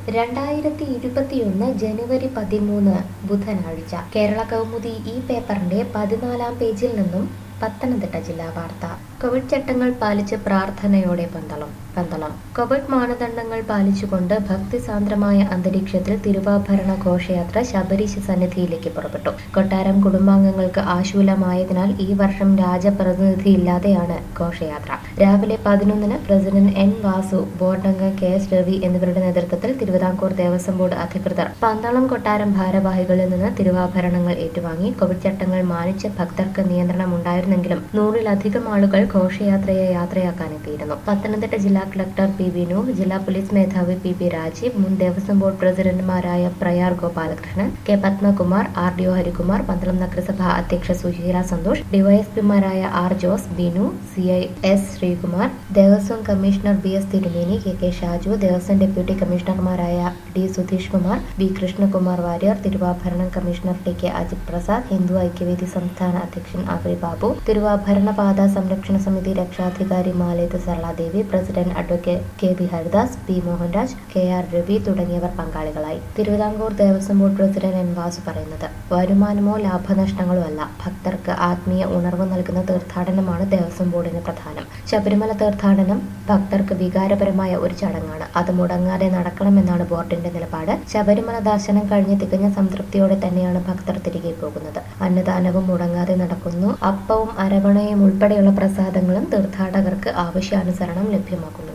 രണ്ടായിരത്തി ഇരുപത്തിയൊന്ന് ജനുവരി പതിമൂന്ന് ബുധനാഴ്ച കേരള കൗമുദി ഈ പേപ്പറിന്റെ പതിനാലാം പേജിൽ നിന്നും പത്തനംതിട്ട ജില്ലാ വാർത്ത കോവിഡ് ചട്ടങ്ങൾ പാലിച്ച് പ്രാർത്ഥനയോടെ പന്തളം പന്തളം കോവിഡ് മാനദണ്ഡങ്ങൾ പാലിച്ചുകൊണ്ട് ഭക്തിസാന്ദ്രമായ അന്തരീക്ഷത്തിൽ തിരുവാഭരണ ഘോഷയാത്ര ശബരീശ സന്നിധിയിലേക്ക് പുറപ്പെട്ടു കൊട്ടാരം കുടുംബാംഗങ്ങൾക്ക് ആശൂലമായതിനാൽ ഈ വർഷം രാജപ്രതിനിധിയില്ലാതെയാണ് ഘോഷയാത്ര രാവിലെ പതിനൊന്നിന് പ്രസിഡന്റ് എൻ വാസു ബോർഡ് അംഗം കെ എസ് രവി എന്നിവരുടെ നേതൃത്വത്തിൽ തിരുവിതാംകൂർ ദേവസ്വം ബോർഡ് അധികൃതർ പന്തളം കൊട്ടാരം ഭാരവാഹികളിൽ നിന്ന് തിരുവാഭരണങ്ങൾ ഏറ്റുവാങ്ങി കോവിഡ് ചട്ടങ്ങൾ മാനിച്ച് ഭക്തർക്ക് നിയന്ത്രണം ഉണ്ടായിരുന്നെങ്കിലും നൂറിലധികം ആളുകൾ ഘോഷയാത്രയെ യാത്രയാക്കാനെത്തിയിരുന്നു പത്തനംതിട്ട ജില്ലാ കളക്ടർ പി വിനു ജില്ലാ പോലീസ് മേധാവി പി പി രാജീവ് മുൻ ദേവസ്വം ബോർഡ് പ്രസിഡന്റുമാരായ Prayar Gopalakrishnan K Padmakumar R D O Harikumar Pandalam നഗരസഭ അധ്യക്ഷ സുശീല സന്തോഷ് ഡിവൈഎസ്പിമാരായ R Jose Binu C I S Sreekumar Devaswom commissioner B S Thirumeni K K Shaju Devaswom deputy കമ്മീഷണർമാരായ D Sudheesh Kumar B Krishnakumar Warrier Thiruvabharanam commissioner T K Ajith Prasad Hindu Aikyavedi സംസ്ഥാന അധ്യക്ഷൻ ആവി ബാബു തിരുവാഭരണ പാത സംരക്ഷണ സമിതി രക്ഷാധികാരി Malethu Saraladevi president advocate K V Haridas P Mohanraj K R Ravi തുടങ്ങിയവർ പങ്കാളികളായി Thiruvithamkoor Devaswom board president N Vasu പറയുന്നത് വരുമാനമോ ലാഭനഷ്ടങ്ങളോ അല്ല ഭക്തർക്ക് ആത്മീയ ഉണർവ് നൽകുന്ന തീർത്ഥാടനമാണ് ദേവസ്വം ബോർഡിന് പ്രധാനം ശബരിമല തീർത്ഥാടനം ഭക്തർക്ക് വികാരപരമായ ഒരു ചടങ്ങാണ് അത് മുടങ്ങാതെ നടക്കണമെന്നാണ് ബോർഡിന്റെ നിലപാട് ശബരിമല ദർശനം കഴിഞ്ഞ് തികഞ്ഞ സംതൃപ്തിയോടെ തന്നെയാണ് ഭക്തർ തിരികെ പോകുന്നത് അന്നദാനവും മുടങ്ങാതെ നടക്കുന്നു അപ്പവും അരവണയും ഉൾപ്പെടെയുള്ള പ്രസാദങ്ങളും തീർത്ഥാടകർക്ക് ആവശ്യാനുസരണം ലഭ്യമാക്കുന്നു